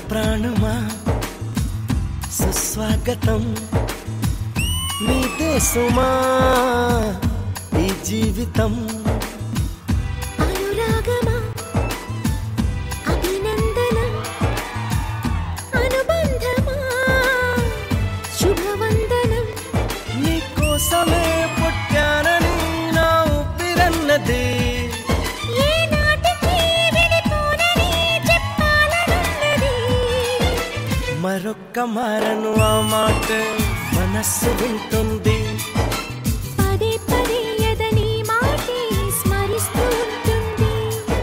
ప్రాణమా సుస్వాగతం మీ దేశమా ఈ జీవితం అనురాగమా అభినందనం అనుబంధమా శుభవందనం నీకోసమే పుట్టానని నా ఊపిరన్నది ఏ నాటికి విడిపోనని చెప్పాలనున్నది మరొక్క మారను ఆ మాట మనస్సు వింటుంది పదే పదే ఎదని మాటే స్మరిస్తూ ఉంటుంది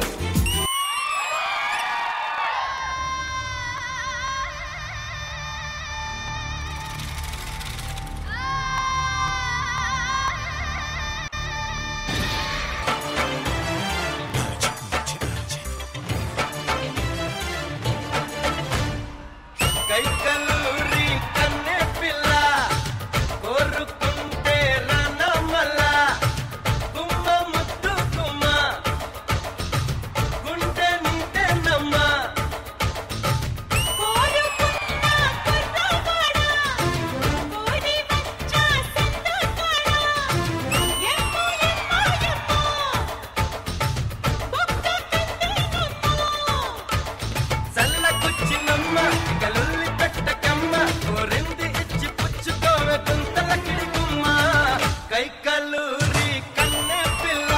కైకలూరి కన్నె పిల్ల కోరుకుంటే రనమల్ల గుమ్మ ముద్దు గుమ్మ గుండె నిండెనమ్మ చల్లకొచ్చినమ్మ కలుల్లి పెట్టకమ్మ కోరింది ఇచ్చి పుచ్చుకోవే కుంతల కిడిగుమ్మ కైకలూరి కన్నె పిల్ల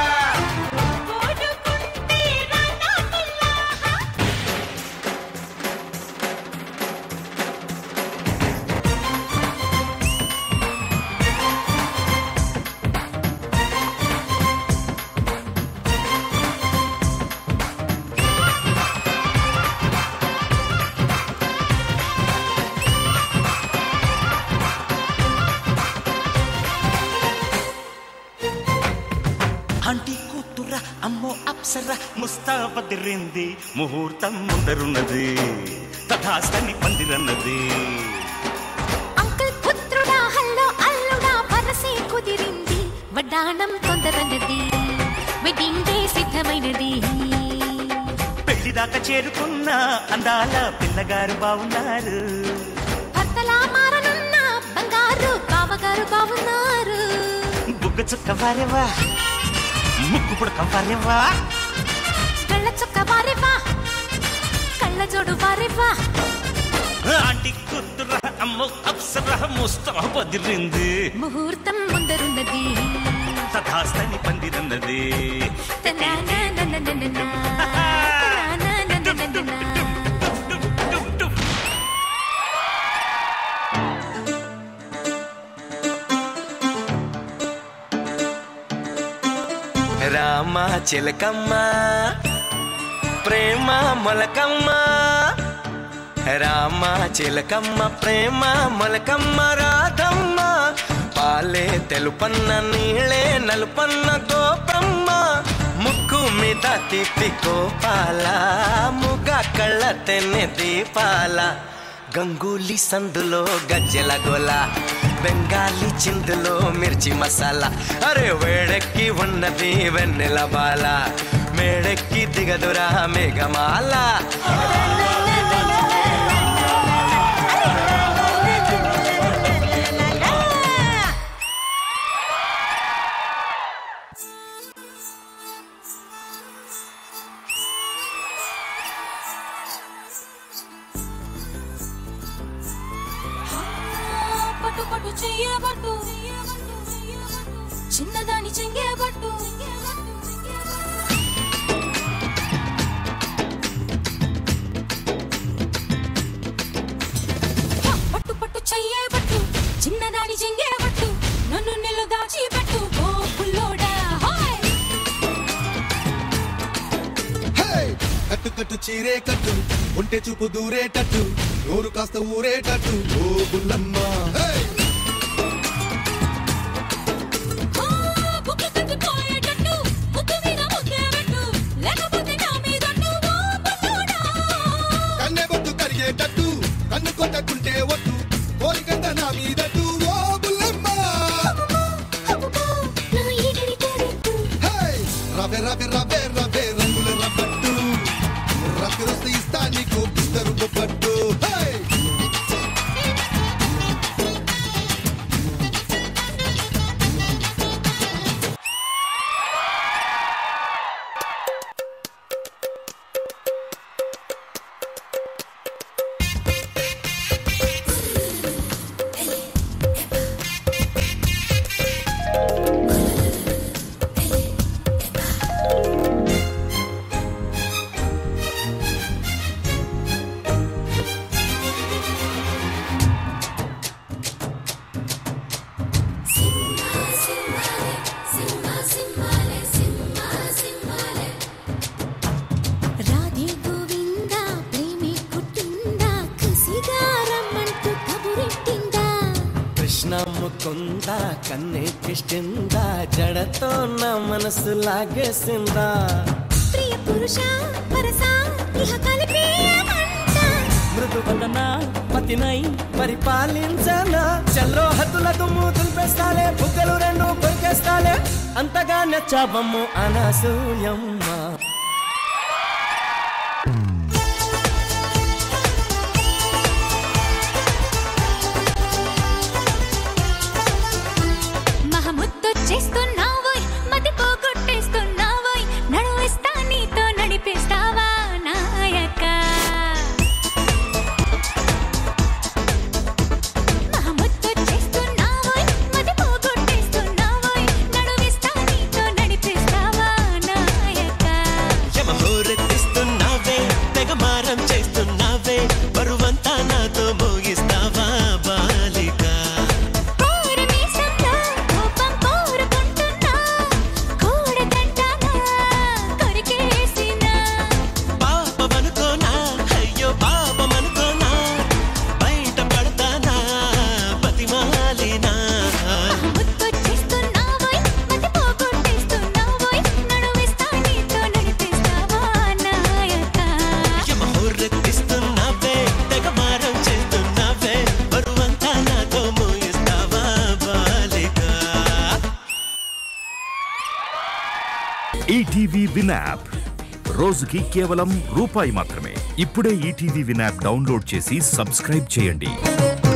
ఆంటీ కూతుర అమ్మో అప్సర ముస్తాబదిరింది ముహూర్తం ముందరున్నది తథాస్తని పందిరన్నది అంకుల్ పుత్రుడా హల్లో అల్లుడా వరసే కుదిరింది వడ్డాణం తొందరన్నది వెడ్డింగ్ డే సిద్ధమైనది పెళ్లిదాకా చేరుకున్న అందాల పిల్లగారు బాగున్నారు భర్తలా మారనున్న బంగారు బావగారు బావున్నారు బుగ్గ చుక్క వారేవా ముక్కు పుడక వారేవా కళ్ళ చుక్క వారేవా కళ్ళ జోడు వారేవా ఆంటీ కూతుర అమ్మో అప్సర ముస్తాబదిరింది ముహూర్తం ముందరున్నది తథాస్తని పందిరన్నది తనానానానానానా. తనానానానానానా. రామ చిలకమ్మ ప్రేమ మొలకమ్మ రామ చిలకమ్మ ప్రేమ మొలకమ్మ రాధమ్మ పాలే తెలుపన్న నీళ్ళే నలుపన్న గోపమ్మ ముక్కు మీద తిప్పి కోపాల ముగ కళ్ళ తెన్నె దీపాల గంగూలీ సందులో గజ్జెల గోల బెంగాలీ చిందులో మిర్చి మసాలా అరే వేడెక్కి ఉన్నది వెన్నెల బాల మేడెక్కి దిగదురా మేఘమాల పట్టు పట్టు చెయ్యబట్టు చిన్నదాని చెంగేబట్టు పట్టు పట్టు చెయ్యబట్టు చిన్నదాని చెంగేబట్టు నన్ను నిల్లు దాచి పెట్టు ఓ పుల్లోడా హాయ్ హే! కట్టు కట్టు చీరే కట్టు ఒంటె చూపు దూరేటట్టు నోరు కాస్త ఊరేటట్టు ఓ బుల్లమ్మ హే! బుక్కు కట్టుకోయేటట్టు ముద్దు మీద ముద్దే పెట్టు లేకపోతే నా మీదట్టు ఓ పుల్లోడా కన్నె బొట్టు కరిగేటట్టు కన్ను కొట్టకుంటే ఒట్టు కోరికంత నా మీదట్టు ఓ బుల్లమ్మ నా ఈడని కోరెట్టు హే! రవె రవె రవె రవె రంగుల రబ్బట్టు రక్తి రస్తే ఇస్తా నీకు బిస్తరు బొబ్బట్టు ముకుంద కన్నెక్కిష్టింద జడతో నా మనసు లాగేసిందా ప్రియ పురుష పరస ఇహ కలిపేయమంట మృదు వదన పతినై పరిపాలించనా చల్లో హద్దుల దుమ్ము దులిపేస్తాలే బుగ్గలు రెండు కొరికేస్తాలే అంతగా నచ్చావమ్ము అనసూయమ్మ మహముద్దొచ్చేస్తున్నావోయ్ మతి పోగొట్టేస్తున్నావోయ్ నడువిస్తా నీతో నడిపిస్తావా నాయక మహముద్దొచ్చేస్తున్నావోయ్ మతి పోగొట్టేస్తున్నావోయ్ నడువిస్తా నీతో నడిపిస్తావా నాయక యమహోరెత్తిస్తున్నావే తెగ మారం చేస్తున్నావే బరువంతా నాతో మోగిస్తావా బాలిక కోరమీసంలో కోపం కోరుకుంటున్నా కూడదంటానా కొరికేసినా పాపమనుకోనా అయ్యో పాపమనుకోనా బయట పడతానా బతిమాలినా ముద్దొచ్చేస్తున్నావోయ్ మతి పోగొట్టేస్తున్నావోయ్ నడువిస్తా నీతో నడిపిస్తావా నాయక యమహోరెత్తిస్తున్నావే తెగ మారం చేస్తున్నావే బరువంతా నాతో మోగిస్తావా బాలిక ఈటీవీ విన్ యాప్ రోజుకి కేవలం రూపాయి మాత్రమే ఇప్పుడే ఈటీవీ విన్ యాప్ డౌన్లోడ్ చేసి సబ్స్క్రైబ్ చేయండి